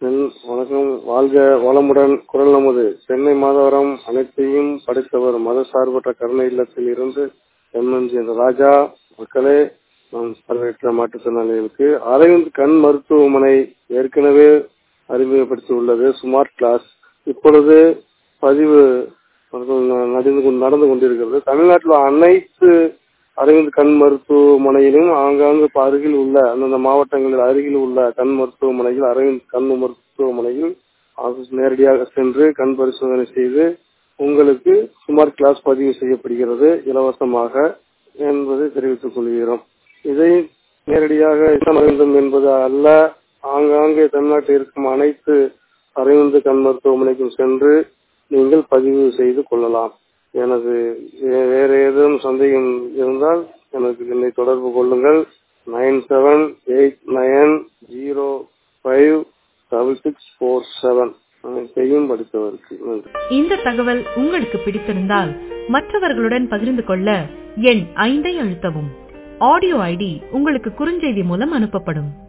சென்- வணக்கம் வாழ்க வளமுடன் குரல் நமது சென்னை மாதவரம் அனைத்தையும் படைத்தவர் மதசார்பற்ற கருணை இல்லத்தில் இருந்து எம்என்ஜி என்ற ராஜா மக்களே நாம் பார்வையற்ற மாற்றுத்திறனாளிகளுக்கு அரவிந்த் கண் மருத்துவமனை ஏற்கனவே அறிமுகப்படுத்தி உள்ளது ஸ்மார்ட் கிளாஸ் இப்பொழுது பதிவு நடந்து கொண்டு- நடந்து கொண்டிருக்கிறது தமிழ்நாட்டில் அனைத்து அரவிந்த் கண் மருத்துவமனையிலும் ஆங்காங்கு இப்ப அருகில் உள்ள அந்தந்த மாவட்டங்களில் அருகில் உள்ள கண் மருத்துவமனையில் அரவிந்த் கண் மருத்துவமனையில் ஆபீஸ் நேரடியாக சென்று கண் பரிசோதனை செய்து உங்களுக்கு ஸ்மார்ட் கிளாஸ் பதிவு செய்யப்படுகிறது இலவசமாக என்பதை தெரிவித்துக் கொள்கிறோம் இதை நேரடியாக என்ன வேண்டும் என்பது அல்ல ஆங்காங்கே தமிழ்நாட்டில் இருக்கும் அனைத்து அரவிந்த் கண் மருத்துவமனைக்கும் சென்று நீங்கள் பதிவு செய்து கொள்ளலாம் எனது வே- வேற ஏதேனும் சந்தேகம் இருந்தால் எனக்கு என்னை தொடர்பு கொள்ளுங்கள் nine seven eight nine zero five double six four seven அனைத்தையும் படித்தவருக்கு நன்றி இந்த தகவல் உங்களுக்கு பிடித்திருந்தால் மற்றவர்களுடன் பகிர்ந்து கொள்ள எண் ஐந்தை அழுத்தவும் ஆடியோ ஐடி உங்களுக்கு குறுஞ்செய்தி மூலம் அனுப்பப்படும்